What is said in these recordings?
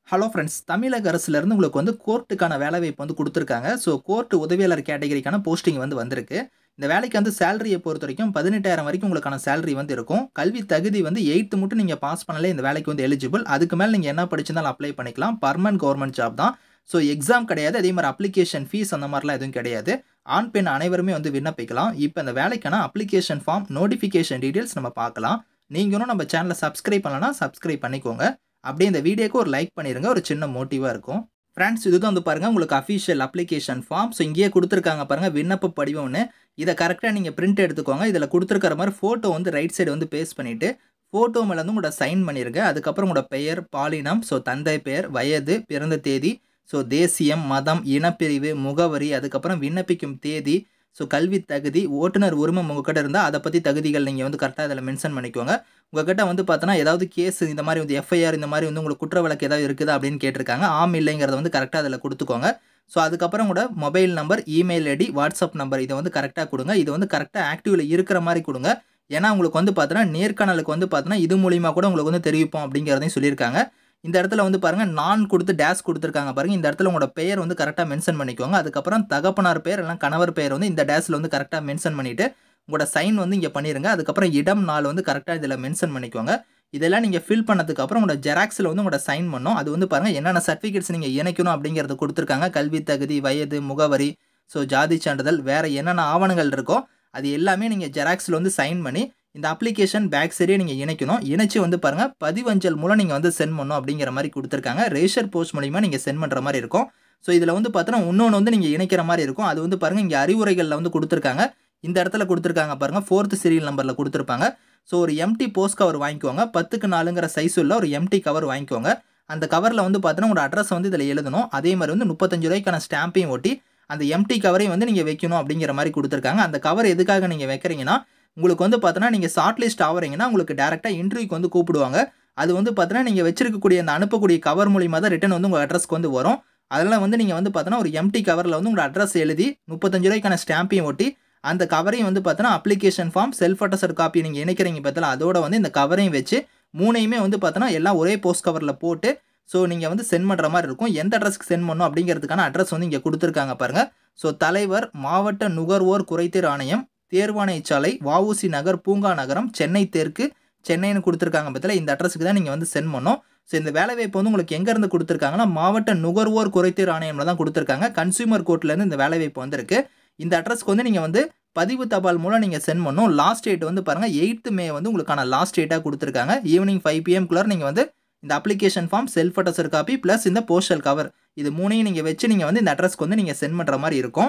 hello friends தமிழக அரசுலேருந்து உங்களுக்கு வந்து கோர்ட்டுக்கான வேலைவாய்ப்பு வந்து கொடுத்துருக்காங்க ஸோ கோர்ட் உதவியாளர் கேட்டகரிக்கான போஸ்டிங் வந்து வந்திருக்கு இந்த வேலைக்கு வந்து சேலரியை பொறுத்த வரைக்கும் பதினெட்டாயிரம் வரைக்கும் உங்களுக்கான சேலரி வந்து இருக்கும் கல்வி தகுதி வந்து எயித்து மட்டும் நீங்கள் பாஸ் பண்ணலே இந்த வேலைக்கு வந்து எலிஜிபிள் அதுக்கு மேலே நீங்கள் என்ன படிச்சிருந்தாலும் அப்ளை பண்ணிக்கலாம் பர்மனன்ட் கவர்மெண்ட் ஜாப் தான் ஸோ எக்ஸாம் கிடையாது அதே மாதிரி அப்ளிகேஷன் ஃபீஸ் அந்த மாதிரிலாம் எதுவும் கிடையாது ஆண் பெண் அனைவருமே வந்து விண்ணப்பிக்கலாம் இப்போ இந்த வேலைக்கான அப்ளிகேஷன் ஃபார்ம் நோட்டிஃபிகேஷன் டீட்டெயில்ஸ் நம்ம பார்க்கலாம் நீங்களும் நம்ம சேனலை சப்ஸ்கிரைப் பண்ணலன்னா சப்ஸ்கிரைப் பண்ணிக்கோங்க அப்படியே இந்த வீடியோக்கு ஒரு லைக் பண்ணிடுங்க ஒரு சின்ன மோட்டிவாக இருக்கும் ஃப்ரெண்ட்ஸ் இதுதான் வந்து பாருங்கள் உங்களுக்கு அஃபிஷியல் அப்ளிகேஷன் ஃபார்ம் ஸோ இங்கேயே கொடுத்துருக்காங்க பாருங்கள் விண்ணப்ப படிவம்னு இதை கரெக்டாக நீங்கள் பிரிண்ட் எடுத்துக்கோங்க இதில் கொடுத்துருக்கிற மாதிரி ஃபோட்டோ வந்து ரைட் சைடு வந்து பேஸ்ட் பண்ணிவிட்டு ஃபோட்டோ மேலே வந்து உங்களோட சைன் பண்ணிருங்க அதுக்கப்புறம் உங்களோட பெயர் பாலினம் ஸோ தந்தை பெயர் வயது பிறந்த தேதி ஸோ தேசியம் மதம் இனப்பிரிவு முகவரி அதுக்கப்புறம் விண்ணப்பிக்கும் தேதி ஸோ கல்வி தகுதி ஓட்டுநர் உரிமம் உங்ககிட்ட இருந்தால் அதை பற்றி தகுதிகள் நீங்கள் வந்து கரெக்டாக அதில் மென்ஷன் பண்ணிக்கோங்க உங்ககிட்ட வந்து பார்த்தோன்னா ஏதாவது கேஸ் இந்த மாதிரி வந்து எஃப்ஐஆர் இந்த மாதிரி வந்து உங்களுக்கு குற்ற வழக்கு ஏதாவது இருக்குதா அப்படின்னு கேட்டிருக்காங்க ஆம் இல்லைங்கிறத வந்து கரெக்டாக அதில் கொடுத்துக்கோங்க ஸோ அதுக்கப்புறம் கூட mobile number email ID WhatsApp number இதை வந்து கரெக்டாக கொடுங்க இது வந்து கரெக்டாக ஆக்டிவில் இருக்கிற மாதிரி கொடுங்க ஏன்னா உங்களுக்கு வந்து பார்த்தோன்னா நேர்காணலுக்கு வந்து பார்த்தோன்னா இது மூலிமா கூட உங்களுக்கு வந்து தெரிவிப்போம் அப்படிங்கிறதையும் சொல்லியிருக்காங்க இந்த இடத்துல வந்து பாருங்கள் நான் கொடுத்து டேஷ் கொடுத்துருக்காங்க பாருங்கள் இந்த இடத்துல உங்களோட பெயர் வந்து கரெக்டாக மென்ஷன் பண்ணிக்கோங்க அதுக்கப்புறம் தகப்பனார் பெயர் இல்லைனா கணவர் பெயர் வந்து இந்த டேஷில் வந்து கரெக்டாக மென்ஷன் பண்ணிவிட்டு உங்களோட சைன் வந்து இங்கே பண்ணிடுங்க அதுக்கப்புறம் இடம் நாள் வந்து கரெக்டாக இதில் மென்ஷன் பண்ணிக்கோங்க இதெல்லாம் நீங்கள் ஃபில் பண்ணதுக்கப்புறம் உங்களோட ஜெராக்ஸில் வந்து உங்களோட சைன் பண்ணணும் அது வந்து பாருங்கள் என்னென்ன சர்டிஃபிகேட்ஸ் நீங்கள் இணைக்கணும் அப்படிங்கிறத கொடுத்துருக்காங்க கல்வி தகுதி வயது முகவரி ஸோ ஜாதி சான்றிதழ் வேறு என்னென்ன ஆவணங்கள் இருக்கோ அது எல்லாமே நீங்கள் ஜெராக்ஸில் வந்து சைன் பண்ணி இந்த அப்ளிகேஷன் பேக் சைடே நீங்கள் இணைக்கணும் இணைச்சி வந்து பாருங்கள் பதிவஞ்சல் மூலம் நீங்கள் வந்து சென்ட் பண்ணணும் அப்படிங்கிற மாதிரி கொடுத்துருக்காங்க ரேஷர் போஸ்ட் மூலிமா நீங்கள் சென்ட் பண்ணுற மாதிரி இருக்கும் ஸோ இதில் வந்து பார்த்தோன்னா இன்னொன்று வந்து நீங்கள் இணைக்கிற மாதிரி இருக்கும் அது வந்து பாருங்கள் இங்கே அறிவுரைகளில் வந்து கொடுத்துருக்காங்க இந்த இடத்துல கொடுத்துருக்காங்க பாருங்கள் ஃபோர்த்து சீரியல் நம்பரில் கொடுத்துருப்பாங்க ஸோ ஒரு எம்டி போஸ்ட் கவர் வாங்கிக்கோங்க பத்துக்கு நாலுங்கிற சைஸ் உள்ள ஒரு எம்டி கவர் வாங்கிக்கோங்க அந்த கவரில் வந்து பார்த்தோன்னா உங்களோட அட்ரஸ் வந்து இதில் எழுதணும் அதே மாதிரி வந்து முப்பத்தஞ்சு ரூபாய்க்கான ஸ்டாம்பையும் ஒட்டி அந்த எம்டி கவரையும் வந்து நீங்கள் வைக்கணும் அப்படிங்கிற மாதிரி கொடுத்துருக்காங்க அந்த கவர் எதுக்காக நீங்கள் வைக்கிறீங்கன்னா உங்களுக்கு வந்து பார்த்தோன்னா நீங்கள் ஷார்ட் லிஸ்ட் ஆகிறீங்கன்னா உங்களுக்கு டேரெக்டாக இன்டர்வியூக்கு வந்து கூப்பிடுவாங்க அது வந்து பார்த்தோன்னா நீங்கள் வச்சிருக்கக்கூடிய அந்த அனுப்பக்கூடிய கவர் மூலியமாக தான் ரிட்டன் வந்து உங்கள் அட்ரஸ்க்கு வந்து வரும் அதெல்லாம் வந்து நீங்கள் வந்து பார்த்தோன்னா ஒரு எம்டி கவரில் வந்து உங்களோட அட்ரஸ் எழுதி முப்பத்தஞ்சு ரூபாய்க்கான ஸ்டாம்பையும் ஒட்டி அந்த கவரையும் வந்து பார்த்தோன்னா application form self attested copy நீங்கள் இணைக்கிறீங்க பார்த்தா அதோட வந்து இந்த கவரையும் வச்சு மூணையுமே வந்து பார்த்தோன்னா எல்லாம் ஒரே போஸ்ட் கவரில் போட்டு ஸோ நீங்கள் வந்து சென்ட் பண்ணுற மாதிரி இருக்கும் எந்த அட்ரஸ்க்கு சென்ட் பண்ணணும் அப்படிங்கிறதுக்கான அட்ரஸ் வந்து இங்கே கொடுத்துருக்காங்க பாருங்கள் ஸோ தலைவர் மாவட்ட நுகர்வோர் குறைதீர் ஆணையம் தேர்வாணை சாலை வஉசி நகர் பூங்கா நகரம் சென்னை தெற்கு சென்னைன்னு கொடுத்துருக்காங்க பற்றில இந்த அட்ரஸுக்கு தான் நீங்கள் வந்து சென்ட் பண்ணோம் ஸோ இந்த வேலைவாய்ப்பு வந்து உங்களுக்கு எங்கேருந்து கொடுத்துருக்காங்கன்னா மாவட்ட நுகர்வோர் குறைதீர் ஆணையமில் தான் கொடுத்துருக்காங்க கன்சியூமர் கோர்ட்லேருந்து இந்த வேலைவாய்ப்பு வந்திருக்கு இந்த அட்ரஸ்க்கு வந்து நீங்கள் வந்து பதிவு தபால் மூலம் நீங்கள் சென்ட் பண்ணணும் லாஸ்ட் டேட் வந்து பாருங்கள் எயித்து மே வந்து உங்களுக்கான லாஸ்ட் டேட்டாக கொடுத்துருக்காங்க ஈவினிங் ஃபைவ் பிஎம்குள்ளே நீங்கள் வந்து இந்த application form self attested copy plus இந்த போஸ்டல் கவர் இது மூணையும் நீங்கள் வச்சு நீங்கள் வந்து இந்த அட்ரஸ்க்கு வந்து நீங்கள் சென்ட் பண்ணுற மாதிரி இருக்கும்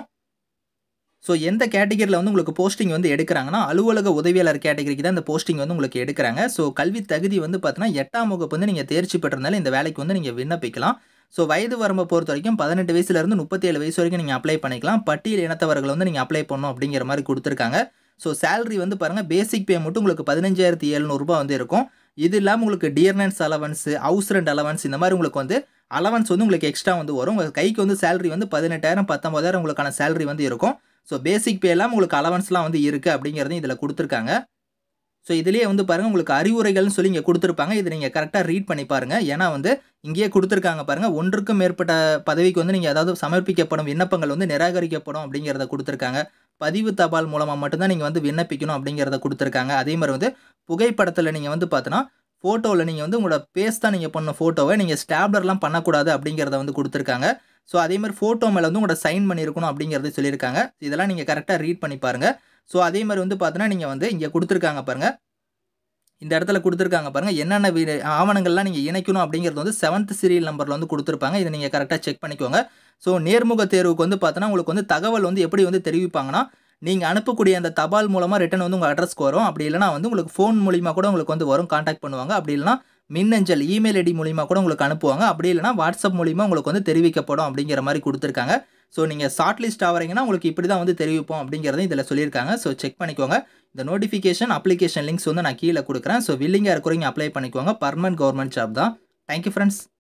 ஸோ எந்த கேட்டகரியில் வந்து உங்களுக்கு போஸ்டிங் வந்து எடுக்கிறாங்கன்னா அலுவலக உதவியாளர் கேட்டகரிக்கு தான் இந்த போஸ்டிங் வந்து உங்களுக்கு எடுக்கிறாங்க ஸோ கல்வி தகுதி வந்து பார்த்தீங்கன்னா எட்டாம் வகுப்பு வந்து நீங்கள் தேர்ச்சி பெற்றிருந்தாலும் இந்த வேலைக்கு வந்து நீங்கள் விண்ணப்பிக்கலாம் ஸோ வயது வரம்பை பொறுத்த வரைக்கும் பதினெட்டு வயசுலேருந்து முப்பத்தி ஏழு வயசு வரைக்கும் நீங்கள் அப்ளை பண்ணிக்கலாம் பட்டியல் இனத்தவர்கள் வந்து நீங்கள் அப்ளை பண்ணணும் அப்படிங்கிற மாதிரி கொடுத்துருக்காங்க ஸோ சேலரி வந்து பாருங்கள் பேசிக் பே மட்டும் உங்களுக்கு பதினஞ்சாயிரத்தி எழுநூறுபா வந்து இருக்கும் இது இல்லாமல் உங்களுக்கு dearness allowance house rent allowance இந்த மாதிரி உங்களுக்கு வந்து அலவன்ஸ் வந்து உங்களுக்கு எக்ஸ்ட்ரா வந்து வரும் உங்கள் கைக்கு வந்து சேலரி வந்து பதினெட்டாயிரம் பத்தொம்பதாயிரம் உங்களுக்கான சேலரி வந்து இருக்கும் ஸோ பேசிக் பே எல்லாம் உங்களுக்கு அலவன்ஸ்லாம் வந்து இருக்குது அப்படிங்கிறதையும் இதில் கொடுத்துருக்காங்க ஸோ இதுலேயே வந்து பாருங்கள் உங்களுக்கு அறிவுரைகள்னு சொல்லி இங்கே கொடுத்துருப்பாங்க இதை நீங்கள் கரெக்டாக ரீட் பண்ணி பாருங்கள் ஏன்னா வந்து இங்கேயே கொடுத்துருக்காங்க பாருங்கள் ஒன்றுக்கும் மேற்பட்ட பதவிக்கு வந்து நீங்கள் அதாவது சமர்ப்பிக்கப்படும் விண்ணப்பங்கள் வந்து நிராகரிக்கப்படும் அப்படிங்கிறத கொடுத்துருக்காங்க பதிவு தபால் மூலமாக மட்டும்தான் நீங்கள் வந்து விண்ணப்பிக்கணும் அப்படிங்கிறத கொடுத்துருக்காங்க அதே மாதிரி வந்து புகைப்படத்தில் நீங்கள் வந்து பார்த்தோன்னா ஃபோட்டோவில் நீங்கள் வந்து உங்களோட பேஸ் தான் நீங்கள் பண்ண ஃபோட்டோவை நீங்கள் ஸ்டாப்லர்லாம் பண்ணக்கூடாது அப்படிங்கிறத வந்து கொடுத்துருக்காங்க ஸோ அதே மாதிரி ஃபோட்டோ மேலே வந்து உங்களோட சைன் பண்ணியிருக்கணும் அப்படிங்கிறது சொல்லியிருக்காங்க இதெல்லாம் நீங்கள் கரெக்டாக ரீட் பண்ணி பாருங்கள் ஸோ அதே மாதிரி வந்து பார்த்தோன்னா நீங்கள் வந்து இங்கே கொடுத்துருக்காங்க பாருங்கள் இந்த இடத்துல கொடுத்துருக்காங்க பாருங்கள் என்னென்ன வீ ஆவணங்கள்லாம் நீங்கள் இணைக்கணும் அப்படிங்கிறது வந்து செவன்த் சீரியல் நம்பரில் வந்து கொடுத்துருப்பாங்க இதை நீங்கள் கரெக்டாக செக் பண்ணிக்கோங்க ஸோ நேர்முக தேர்வுக்கு வந்து பார்த்தோன்னா உங்களுக்கு வந்து தகவல் வந்து எப்படி வந்து தெரிவிப்பாங்கன்னா நீங்கள் அனுப்பக்கூடிய அந்த தபால் மூலமாக ரிட்டன் வந்து உங்கள் அட்ரஸ்க்கு வரும் அப்படி இல்லைனா வந்து உங்களுக்கு ஃபோன் மூலிமா கூட உங்களுக்கு வந்து வரும் காண்டாக்ட் பண்ணுவாங்க அப்படி இல்லைனா மின்னஞ்சல் இமெயில் ஐடி மூலிமா கூட உங்களுக்கு அனுப்புவாங்க அப்படி இல்லைனா வாட்ஸ்அப் மூலிமா உங்களுக்கு வந்து தெரிவிக்கப்படும் அப்படிங்கிற மாதிரி கொடுத்துருக்காங்க ஸோ நீங்கள் ஷார்ட் லிஸ்ட் ஆகிறீங்கன்னா உங்களுக்கு இப்படி தான் வந்து தெரிவிப்போம் அப்படிங்கிறதையும் இதில் சொல்லியிருக்காங்க ஸோ செக் பண்ணிக்கோங்க இந்த நோட்டிஃபிகேஷன் அப்ளிகேஷன் லிங்க்ஸ் வந்து நான் கீழே கொடுக்குறேன் ஸோ வில்லிங்காக இருக்கிறவங்க அப்ளை பண்ணிக்கோங்க பர்மனன்ட் கவர்மெண்ட் ஜாப் தான் தேங்க்யூ ஃப்ரெண்ட்ஸ்